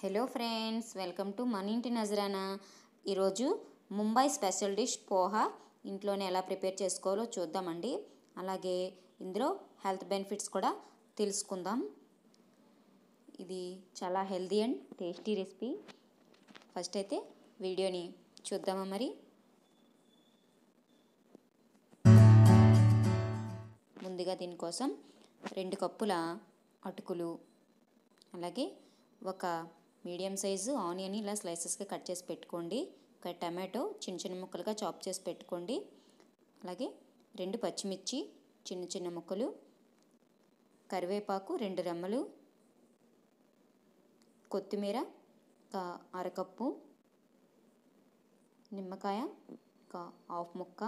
hello friends welcome to మన ఇంటి నజరానా ఈరోజు ముంబై స్పెషల్ డిష్ పోహా ఇంట్లోనే ఎలా ప్రిపేర్ చేసుకోవాలో చూద్దామండి అలాగే ఇందులో హెల్త్ బెనిఫిట్స్ కూడా తెలుసుకుందాం ఇది చాలా healthy and tasty recipe first అయితే వీడియోని చూద్దామా మరి ముందుగా దీనికోసం రెండు కప్పుల అటుకులు అలాగే ఒక మీడియం సైజు ఆనియన్ ఇలా స్లైసెస్గా కట్ చేసి పెట్టుకోండి ఒక టమాటో చిన్న చిన్న ముక్కలుగా చాప్ చేసి పెట్టుకోండి అలాగే రెండు పచ్చిమిర్చి చిన్న చిన్న ముక్కలు కరివేపాకు రెండు రెమ్మలు కొత్తిమీర ఒక అరకప్పు నిమ్మకాయ ఒక హాఫ్ ముక్క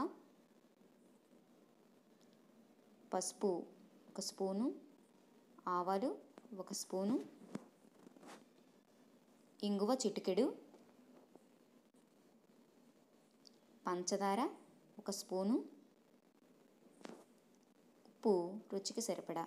పసుపు ఒక స్పూను ఆవాలు ఒక స్పూను ఇంగువ చిటికెడు పంచదార ఒక స్పూను ఉప్పు రుచికి సరిపడా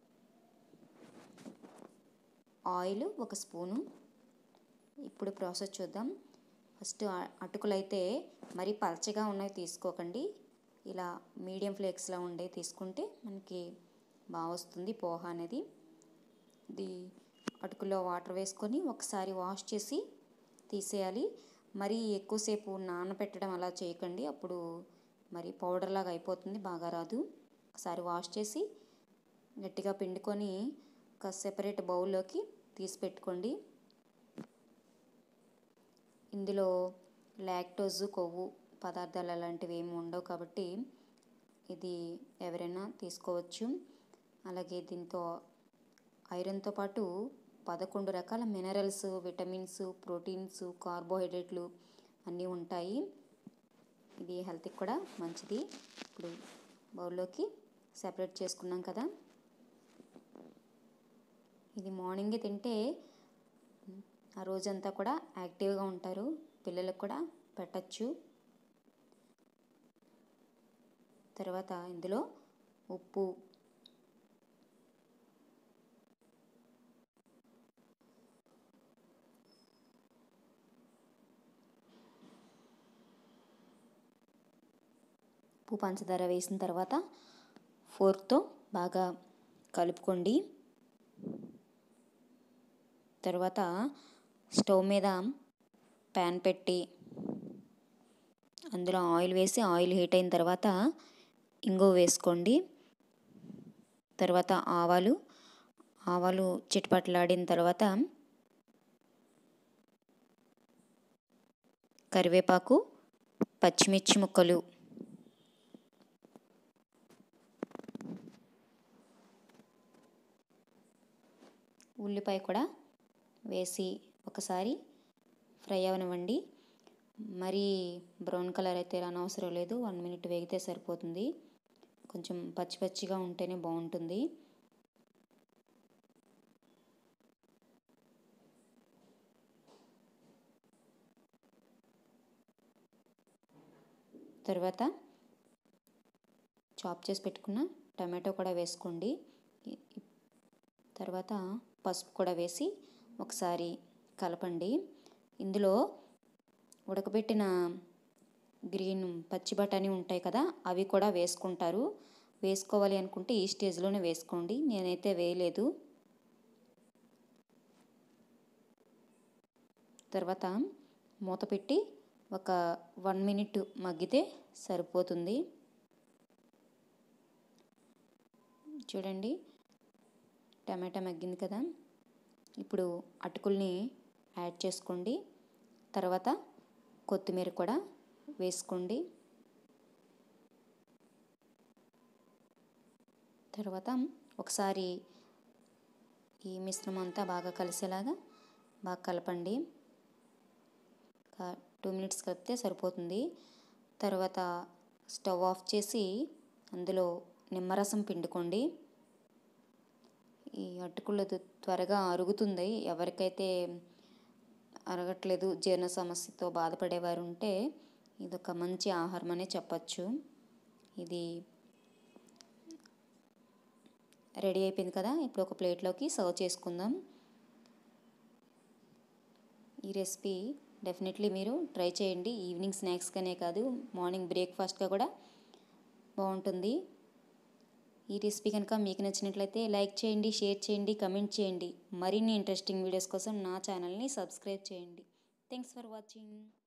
ఆయిల్ ఒక స్పూను ఇప్పుడు ప్రాసెస్ చూద్దాం ఫస్ట్ అటుకులు అయితే మరీ పలచగా ఉన్నవి తీసుకోకండి ఇలా మీడియం ఫ్లేక్స్లో ఉండే తీసుకుంటే మనకి బాగా వస్తుంది పోహ అనేది ఇది అటుకులో వాటర్ వేసుకొని ఒకసారి వాష్ చేసి తీసేయాలి మరీ ఎక్కువసేపు నానబెట్టడం అలా చేయకండి అప్పుడు మరి పౌడర్ లాగా అయిపోతుంది బాగా రాదు ఒకసారి వాష్ చేసి గట్టిగా పిండుకొని ఒక సెపరేట్ బౌల్లోకి తీసి పెట్టుకోండి ఇందులో లాక్టోజ్ కొవ్వు పదార్థాలు అలాంటివి ఏమి ఉండవు కాబట్టి ఇది ఎవరైనా తీసుకోవచ్చు అలాగే దీంతో ఐరన్తో పాటు పదకొండు రకాల మినరల్స్ విటమిన్స్ ప్రోటీన్స్ కార్బోహైడ్రేట్లు అన్నీ ఉంటాయి ఇది హెల్త్కి కూడా మంచిది ఇప్పుడు బౌల్లోకి సెపరేట్ చేసుకున్నాం కదా ఇది మార్నింగే తింటే ఆ రోజంతా కూడా యాక్టివ్గా ఉంటారు పిల్లలకు కూడా పెట్టచ్చు తర్వాత ఇందులో ఉప్పు ఉప్పు పంచదార వేసిన తర్వాత ఫోర్క్తో బాగా కలుపుకోండి తర్వాత స్టవ్ మీద ప్యాన్ పెట్టి అందులో ఆయిల్ వేసి ఆయిల్ హీట్ అయిన తర్వాత ఇంగువ వేసుకోండి తర్వాత ఆవాలు ఆవాలు చిటపట్లాడిన తర్వాత కరివేపాకు పచ్చిమిర్చి ముక్కలు ఉల్లిపాయ కూడా వేసి ఒకసారి ఫ్రై అవనివ్వండి మరీ బ్రౌన్ కలర్ అయితే అనవసరం లేదు వన్ మినిట్ వేగితే సరిపోతుంది కొంచెం పచ్చి పచ్చిగా ఉంటేనే బాగుంటుంది తర్వాత చాప్ చేసి పెట్టుకున్న టమాటో కూడా వేసుకోండి తర్వాత పసుపు కూడా వేసి ఒకసారి కలపండి ఇందులో ఉడకబెట్టిన గ్రీన్ పచ్చి బఠానీ ఉంటాయి కదా అవి కూడా వేసుకుంటారు వేసుకోవాలి అనుకుంటే ఈ స్టేజ్లోనే వేసుకోండి నేనైతే వేయలేదు తర్వాత మూత పెట్టి ఒక వన్ మినిట్ మగ్గితే సరిపోతుంది చూడండి టమాటా మగ్గింది కదా ఇప్పుడు అటుకుల్ని యాడ్ చేసుకోండి తర్వాత కొత్తిమీర కూడా వేసుకోండి తర్వాత ఒకసారి ఈ మిశ్రమం అంతా బాగా కలిసేలాగా బాగా కలపండి టూ మినిట్స్ కలిపితే సరిపోతుంది తర్వాత స్టవ్ ఆఫ్ చేసి అందులో నిమ్మరసం పిండుకోండి ఈ అటుకులు త్వరగా అరుగుతుంది ఎవరికైతే అరగట్లేదు జీర్ణ సమస్యతో బాధపడేవారు ఉంటే ఇదొక మంచి ఆహారం అనే చెప్పచ్చు ఇది రెడీ అయిపోయింది కదా ఇప్పుడు ఒక ప్లేట్లోకి సర్వ్ చేసుకుందాం ఈ రెసిపీ డెఫినెట్లీ మీరు ట్రై చేయండి ఈవినింగ్ స్నాక్స్గానే కాదు మార్నింగ్ బ్రేక్ఫాస్ట్గా కూడా బాగుంటుంది ఈ రెసిపీ కనుక మీకు నచ్చినట్లయితే లైక్ చేయండి షేర్ చేయండి కమెంట్ చేయండి మరిన్ని ఇంట్రెస్టింగ్ వీడియోస్ కోసం నా ఛానల్ని సబ్స్క్రైబ్ చేయండి థ్యాంక్స్ ఫర్ వాచింగ్